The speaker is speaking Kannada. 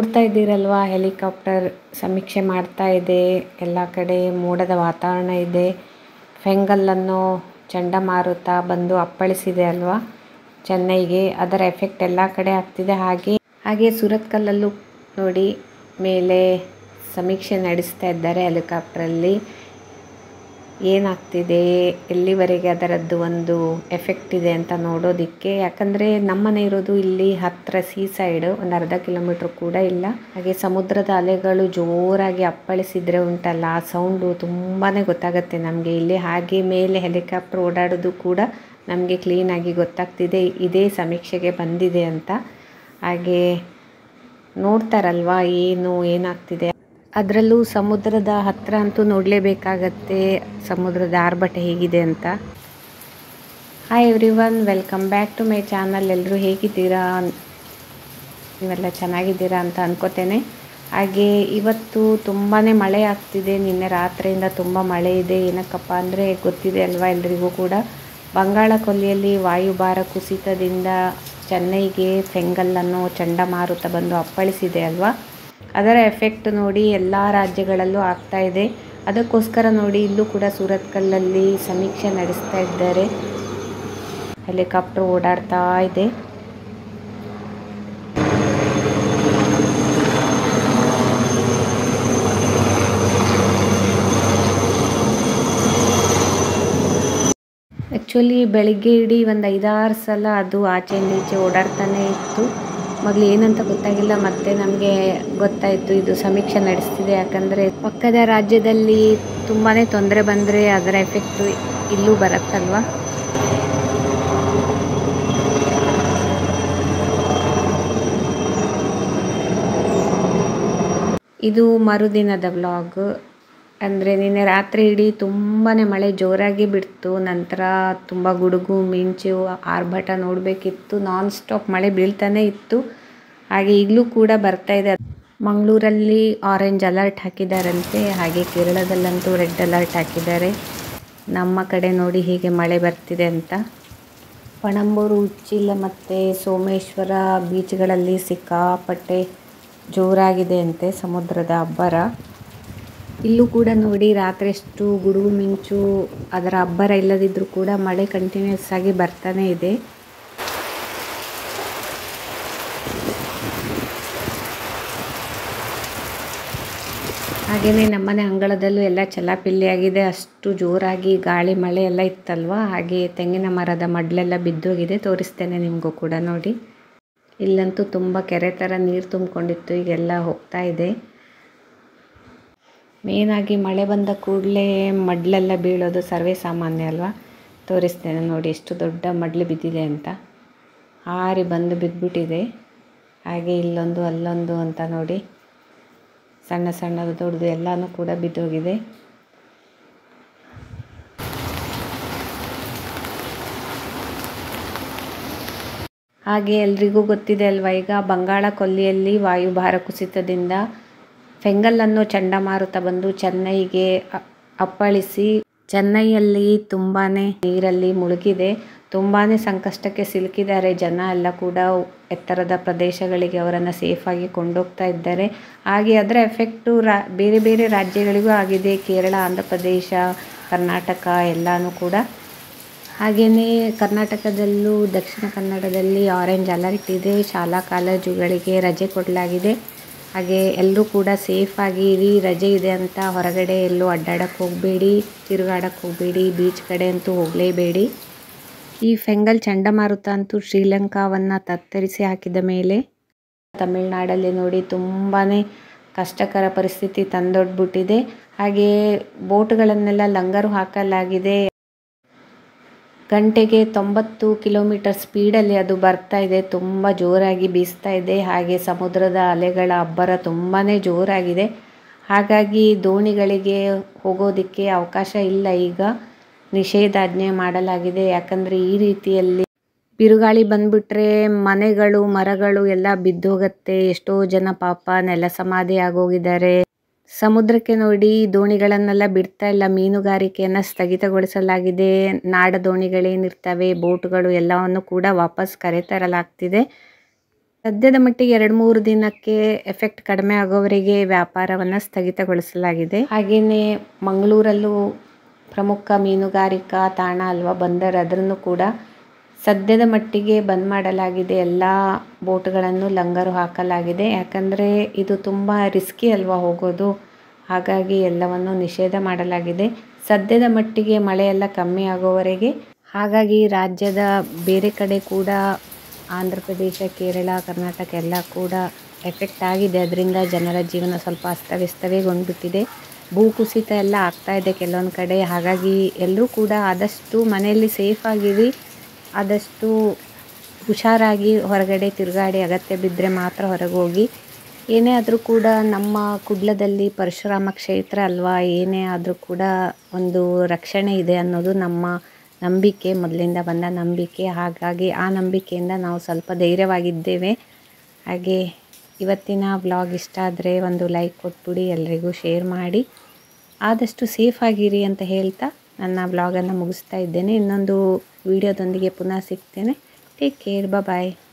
ನೋಡ್ತಾ ಇದ್ದೀರಲ್ವಾ ಹೆಲಿಕಾಪ್ಟರ್ ಸಮೀಕ್ಷೆ ಮಾಡ್ತಾ ಇದೆ ಎಲ್ಲ ಕಡೆ ಮೋಡದ ವಾತಾವರಣ ಇದೆ ಫೆಂಗಲ್ ಅನ್ನೋ ಚಂಡಮಾರುತ ಬಂದು ಅಪ್ಪಳಿಸಿದೆ ಅಲ್ವಾ ಚೆನ್ನೈಗೆ ಅದರ ಎಫೆಕ್ಟ್ ಎಲ್ಲ ಕಡೆ ಆಗ್ತಿದೆ ಹಾಗೆ ಹಾಗೆ ಸುರತ್ಕಲ್ಲಲ್ಲೂ ನೋಡಿ ಮೇಲೆ ಸಮೀಕ್ಷೆ ನಡೆಸ್ತಾ ಇದ್ದಾರೆ ಹೆಲಿಕಾಪ್ಟ್ರಲ್ಲಿ ಏನಾಗ್ತಿದೆ ಎಲ್ಲಿವರೆಗೆ ಅದರದ್ದು ಒಂದು ಎಫೆಕ್ಟ್ ಇದೆ ಅಂತ ನೋಡೋದಕ್ಕೆ ಯಾಕಂದರೆ ನಮ್ಮನೆ ಇರೋದು ಇಲ್ಲಿ ಹತ್ತಿರ ಸೀ ಸೈಡ್ ಒಂದು ಅರ್ಧ ಕಿಲೋಮೀಟ್ರ್ ಕೂಡ ಇಲ್ಲ ಹಾಗೆ ಸಮುದ್ರದ ಅಲೆಗಳು ಜೋರಾಗಿ ಅಪ್ಪಳಿಸಿದ್ರೆ ಉಂಟಲ್ಲ ಆ ಸೌಂಡು ತುಂಬಾ ಗೊತ್ತಾಗುತ್ತೆ ನಮಗೆ ಇಲ್ಲಿ ಹಾಗೆ ಮೇಲೆ ಹೆಲಿಕಾಪ್ಟರ್ ಓಡಾಡೋದು ಕೂಡ ನಮಗೆ ಕ್ಲೀನಾಗಿ ಗೊತ್ತಾಗ್ತಿದೆ ಇದೇ ಸಮೀಕ್ಷೆಗೆ ಬಂದಿದೆ ಅಂತ ಹಾಗೆ ನೋಡ್ತಾರಲ್ವಾ ಏನು ಏನಾಗ್ತಿದೆ ಅದರಲ್ಲೂ ಸಮುದ್ರದ ಹತ್ತಿರ ಅಂತೂ ನೋಡಲೇಬೇಕಾಗತ್ತೆ ಸಮುದ್ರದ ಆರ್ಭಟ ಹೇಗಿದೆ ಅಂತ hi everyone welcome back to my channel ಎಲ್ಲರೂ ಹೇಗಿದ್ದೀರಾ ನೀವೆಲ್ಲ ಚೆನ್ನಾಗಿದ್ದೀರಾ ಅಂತ ಅನ್ಕೋತೇನೆ ಹಾಗೆ ಇವತ್ತು ತುಂಬಾ ಮಳೆ ಆಗ್ತಿದೆ ನಿನ್ನೆ ರಾತ್ರಿಯಿಂದ ತುಂಬ ಮಳೆ ಇದೆ ಏನಕ್ಕಪ್ಪ ಅಂದರೆ ಗೊತ್ತಿದೆ ಅಲ್ವಾ ಎಲ್ರಿಗೂ ಕೂಡ ಬಂಗಾಳ ಕೊಲ್ಲಿಯಲ್ಲಿ ವಾಯುಭಾರ ಕುಸಿತದಿಂದ ಚೆನ್ನೈಗೆ ಫೆಂಗಲ್ ಅನ್ನೋ ಚಂಡಮಾರುತ ಬಂದು ಅಪ್ಪಳಿಸಿದೆ ಅಲ್ವಾ ಅದರ ಎಫೆಕ್ಟ್ ನೋಡಿ ಎಲ್ಲ ರಾಜ್ಯಗಳಲ್ಲೂ ಆಗ್ತಾ ಇದೆ ಅದಕ್ಕೋಸ್ಕರ ನೋಡಿ ಇಲ್ಲೂ ಕೂಡ ಸೂರತ್ಕಲ್ಲಲ್ಲಿ ಸಮೀಕ್ಷೆ ನಡೆಸ್ತಾ ಇದ್ದಾರೆ ಹೆಲಿಕಾಪ್ಟರ್ ಓಡಾಡ್ತಾ ಇದೆ ಆ್ಯಕ್ಚುಲಿ ಬೆಳಿಗ್ಗೆ ಇಡೀ ಒಂದು ಐದಾರು ಸಲ ಅದು ಆಚೆಯಿಂದ ಈಚೆ ಓಡಾಡ್ತಾನೆ ಇತ್ತು ಮೊದಲು ಏನಂತ ಗೊತ್ತಾಗಿಲ್ಲ ಮತ್ತೆ ನಮಗೆ ಗೊತ್ತಾಯಿತು ಇದು ಸಮೀಕ್ಷೆ ನಡೆಸ್ತಿದೆ ಯಾಕಂದರೆ ಪಕ್ಕದ ರಾಜ್ಯದಲ್ಲಿ ತುಂಬಾ ತೊಂದರೆ ಬಂದರೆ ಅದರ ಎಫೆಕ್ಟು ಇಲ್ಲೂ ಬರುತ್ತಲ್ವ ಇದು ಮರುದಿನದ ವ್ಲಾಗ್ ಅಂದರೆ ನಿನ್ನೆ ರಾತ್ರಿ ಇಡೀ ತುಂಬಾ ಮಳೆ ಜೋರಾಗಿ ಬಿಡ್ತು ನಂತರ ತುಂಬ ಗುಡುಗು ಮಿಂಚು ಆರ್ಭಟ ನೋಡಬೇಕಿತ್ತು ನಾನ್ ಸ್ಟಾಪ್ ಮಳೆ ಬೀಳ್ತಾನೆ ಇತ್ತು ಹಾಗೆ ಈಗಲೂ ಕೂಡ ಬರ್ತಾ ಇದೆ ಮಂಗಳೂರಲ್ಲಿ ಆರೆಂಜ್ ಅಲರ್ಟ್ ಹಾಕಿದ್ದಾರಂತೆ ಹಾಗೆ ಕೇರಳದಲ್ಲಂತೂ ರೆಡ್ ಅಲರ್ಟ್ ಹಾಕಿದ್ದಾರೆ ನಮ್ಮ ಕಡೆ ನೋಡಿ ಹೀಗೆ ಮಳೆ ಬರ್ತಿದೆ ಅಂತ ಪಣಂಬೂರು ಉಚ್ಚಿಲ ಮತ್ತು ಸೋಮೇಶ್ವರ ಬೀಚ್ಗಳಲ್ಲಿ ಸಿಕ್ಕಾಪಟ್ಟೆ ಜೋರಾಗಿದೆ ಅಂತೆ ಸಮುದ್ರದ ಅಬ್ಬರ ಇಲ್ಲೂ ಕೂಡ ನೋಡಿ ರಾತ್ರಿ ಎಷ್ಟು ಗುಡುಗು ಮಿಂಚು ಅದರ ಅಬ್ಬರ ಇಲ್ಲದಿದ್ದರೂ ಕೂಡ ಮಳೆ ಕಂಟಿನ್ಯೂಸ್ ಆಗಿ ಬರ್ತಾನೆ ಇದೆ ಹಾಗೆಯೇ ನಮ್ಮನೆ ಅಂಗಳದಲ್ಲೂ ಎಲ್ಲ ಚಲಾಪಿಲ್ಲಿಯಾಗಿದೆ ಅಷ್ಟು ಜೋರಾಗಿ ಗಾಳಿ ಮಳೆ ಎಲ್ಲ ಇತ್ತಲ್ವ ಹಾಗೆ ತೆಂಗಿನ ಮರದ ಮಡ್ಲೆಲ್ಲ ಬಿದ್ದೋಗಿದೆ ತೋರಿಸ್ತೇನೆ ನಿಮಗೂ ಕೂಡ ನೋಡಿ ಇಲ್ಲಂತೂ ತುಂಬ ಕೆರೆ ಥರ ನೀರು ತುಂಬಿಕೊಂಡಿತ್ತು ಈಗೆಲ್ಲ ಹೋಗ್ತಾ ಇದೆ ಮೇನಾಗಿ ಮಳೆ ಬಂದ ಕೂಡಲೇ ಮಡ್ಲೆಲ್ಲ ಬೀಳೋದು ಸರ್ವೇ ಸಾಮಾನ್ಯ ಅಲ್ವಾ ತೋರಿಸ್ತೇನೆ ನೋಡಿ ಎಷ್ಟು ದೊಡ್ಡ ಮಡ್ಲು ಬಿದ್ದಿದೆ ಅಂತ ಹಾರಿ ಬಂದು ಬಿದ್ದುಬಿಟ್ಟಿದೆ ಹಾಗೆ ಇಲ್ಲೊಂದು ಅಲ್ಲೊಂದು ಅಂತ ನೋಡಿ ಸಣ್ಣ ಸಣ್ಣದು ದೊಡ್ಡದು ಎಲ್ಲನೂ ಕೂಡ ಬಿದ್ದೋಗಿದೆ ಹಾಗೆ ಎಲ್ರಿಗೂ ಗೊತ್ತಿದೆ ಅಲ್ವಾ ಈಗ ಬಂಗಾಳ ಕೊಲ್ಲಿಯಲ್ಲಿ ವಾಯುಭಾರ ಕುಸಿತದಿಂದ ಫೆಂಗಲ್ ಅನ್ನೋ ಚಂಡಮಾರುತ ಬಂದು ಚೆನ್ನೈಗೆ ಅಪ್ಪಳಿಸಿ ಚೆನ್ನೈಯಲ್ಲಿ ತುಂಬಾ ನೀರಲ್ಲಿ ಮುಳುಗಿದೆ ತುಂಬಾ ಸಂಕಷ್ಟಕ್ಕೆ ಸಿಲುಕಿದ್ದಾರೆ ಜನ ಎಲ್ಲ ಕೂಡ ಎತ್ತರದ ಪ್ರದೇಶಗಳಿಗೆ ಅವರನ್ನು ಸೇಫಾಗಿ ಕೊಂಡೋಗ್ತಾ ಇದ್ದಾರೆ ಹಾಗೆ ಅದರ ಎಫೆಕ್ಟು ರಾ ಬೇರೆ ಬೇರೆ ರಾಜ್ಯಗಳಿಗೂ ಆಗಿದೆ ಕೇರಳ ಆಂಧ್ರ ಪ್ರದೇಶ ಕರ್ನಾಟಕ ಎಲ್ಲನೂ ಕೂಡ ಹಾಗೆಯೇ ಕರ್ನಾಟಕದಲ್ಲೂ ದಕ್ಷಿಣ ಕನ್ನಡದಲ್ಲಿ ಆರೆಂಜ್ ಅಲರ್ಟ್ ಇದೆ ಶಾಲಾ ಕಾಲೇಜುಗಳಿಗೆ ರಜೆ ಕೊಡಲಾಗಿದೆ ಹಾಗೆ ಎಲ್ಲರೂ ಕೂಡ ಸೇಫಾಗಿ ಇರಿ ರಜೆ ಇದೆ ಅಂತ ಹೊರಗಡೆ ಎಲ್ಲೂ ಅಡ್ಡಾಡಕ್ಕೆ ಹೋಗಬೇಡಿ ತಿರುಗಾಡಕ್ಕೆ ಹೋಗಬೇಡಿ ಬೀಚ್ ಕಡೆ ಅಂತೂ ಹೋಗಲೇಬೇಡಿ ಈ ಫೆಂಗಲ್ ಚಂಡಮಾರುತ ಅಂತೂ ಶ್ರೀಲಂಕಾವನ್ನು ತತ್ತರಿಸಿ ಹಾಕಿದ ಮೇಲೆ ತಮಿಳುನಾಡಲ್ಲಿ ನೋಡಿ ತುಂಬಾ ಕಷ್ಟಕರ ಪರಿಸ್ಥಿತಿ ತಂದೊಡ್ಬಿಟ್ಟಿದೆ ಹಾಗೆ ಬೋಟ್ಗಳನ್ನೆಲ್ಲ ಲಂಗರು ಹಾಕಲಾಗಿದೆ ಗಂಟೆಗೆ ತೊಂಬತ್ತು ಕಿಲೋಮೀಟರ್ ಸ್ಪೀಡಲ್ಲಿ ಅದು ಬರ್ತಾ ಇದೆ ತುಂಬ ಜೋರಾಗಿ ಬೀಸ್ತಾ ಇದೆ ಹಾಗೆ ಸಮುದ್ರದ ಅಲೆಗಳ ಅಬ್ಬರ ತುಂಬಾ ಜೋರಾಗಿದೆ ಹಾಗಾಗಿ ದೋಣಿಗಳಿಗೆ ಹೋಗೋದಕ್ಕೆ ಅವಕಾಶ ಇಲ್ಲ ಈಗ ನಿಷೇಧಾಜ್ಞೆ ಮಾಡಲಾಗಿದೆ ಯಾಕಂದರೆ ಈ ರೀತಿಯಲ್ಲಿ ಬಿರುಗಾಳಿ ಬಂದ್ಬಿಟ್ರೆ ಮನೆಗಳು ಮರಗಳು ಎಲ್ಲ ಬಿದ್ದೋಗತ್ತೆ ಎಷ್ಟೋ ಜನ ಪಾಪ ನೆಲ ಸಮಾಧಿ ಆಗೋಗಿದ್ದಾರೆ ಸಮುದ್ರಕ್ಕೆ ನೋಡಿ ದೋಣಿಗಳನ್ನೆಲ್ಲ ಬಿಡ್ತಾ ಇಲ್ಲ ಮೀನುಗಾರಿಕೆಯನ್ನು ಸ್ಥಗಿತಗೊಳಿಸಲಾಗಿದೆ ನಾಡ ದೋಣಿಗಳೇನಿರ್ತವೆ ಬೋಟ್ಗಳು ಎಲ್ಲವನ್ನು ಕೂಡ ವಾಪಸ್ ಕರೆತರಲಾಗ್ತಿದೆ ಸದ್ಯದ ಮಟ್ಟಿಗೆ ಎರಡು ಮೂರು ದಿನಕ್ಕೆ ಎಫೆಕ್ಟ್ ಕಡಿಮೆ ಆಗೋವರೆಗೆ ವ್ಯಾಪಾರವನ್ನು ಸ್ಥಗಿತಗೊಳಿಸಲಾಗಿದೆ ಹಾಗೆಯೇ ಮಂಗಳೂರಲ್ಲೂ ಪ್ರಮುಖ ಮೀನುಗಾರಿಕಾ ತಾಣ ಅಲ್ವಾ ಬಂದರ್ ಅದನ್ನು ಕೂಡ ಸದ್ಯದ ಮಟ್ಟಿಗೆ ಬಂದ್ ಮಾಡಲಾಗಿದೆ ಎಲ್ಲ ಬೋಟ್ಗಳನ್ನು ಲಂಗರು ಹಾಕಲಾಗಿದೆ ಯಾಕಂದರೆ ಇದು ತುಂಬ ರಿಸ್ಕಿ ಅಲ್ವಾ ಹೋಗೋದು ಹಾಗಾಗಿ ಎಲ್ಲವನ್ನು ನಿಷೇಧ ಮಾಡಲಾಗಿದೆ ಸದ್ಯದ ಮಟ್ಟಿಗೆ ಮಳೆಯೆಲ್ಲ ಕಮ್ಮಿ ಆಗೋವರೆಗೆ ಹಾಗಾಗಿ ರಾಜ್ಯದ ಬೇರೆ ಕಡೆ ಕೂಡ ಆಂಧ್ರ ಪ್ರದೇಶ ಕೇರಳ ಕರ್ನಾಟಕ ಎಲ್ಲ ಕೂಡ ಎಫೆಕ್ಟ್ ಆಗಿದೆ ಅದರಿಂದ ಜನರ ಜೀವನ ಸ್ವಲ್ಪ ಅಸ್ತವ್ಯಸ್ತವೇಗೊಂಡ್ಬಿಟ್ಟಿದೆ ಭೂಕುಸಿತ ಎಲ್ಲ ಆಗ್ತಾ ಇದೆ ಕೆಲವೊಂದು ಕಡೆ ಹಾಗಾಗಿ ಎಲ್ಲರೂ ಕೂಡ ಆದಷ್ಟು ಮನೆಯಲ್ಲಿ ಸೇಫ್ ಆಗಿರಿ ಆದಷ್ಟು ಹುಷಾರಾಗಿ ಹೊರಗಡೆ ತಿರುಗಾಡಿ ಅಗತ್ಯ ಬಿದ್ದರೆ ಮಾತ್ರ ಹೊರಗೆ ಹೋಗಿ ಏನೇ ಆದರೂ ಕೂಡ ನಮ್ಮ ಕುಡ್ಲದಲ್ಲಿ ಪರಶುರಾಮ ಕ್ಷೇತ್ರ ಅಲ್ವಾ ಏನೇ ಆದರೂ ಕೂಡ ಒಂದು ರಕ್ಷಣೆ ಇದೆ ಅನ್ನೋದು ನಮ್ಮ ನಂಬಿಕೆ ಮೊದಲಿಂದ ಬಂದ ನಂಬಿಕೆ ಹಾಗಾಗಿ ಆ ನಂಬಿಕೆಯಿಂದ ನಾವು ಸ್ವಲ್ಪ ಧೈರ್ಯವಾಗಿದ್ದೇವೆ ಹಾಗೆ ಇವತ್ತಿನ ಬ್ಲಾಗ್ ಇಷ್ಟ ಆದರೆ ಒಂದು ಲೈಕ್ ಕೊಟ್ಬಿಡಿ ಎಲ್ರಿಗೂ ಶೇರ್ ಮಾಡಿ ಆದಷ್ಟು ಸೇಫ್ ಆಗಿರಿ ಅಂತ ಹೇಳ್ತಾ ನನ್ನ ಬ್ಲಾಗನ್ನು ಮುಗಿಸ್ತಾ ಇದ್ದೇನೆ ಇನ್ನೊಂದು ವಿಡಿಯೋದೊಂದಿಗೆ ಪುನಃ ಸಿಗ್ತೇನೆ ಟೇಕ್ ಕೇರ್ ಬಾಯ್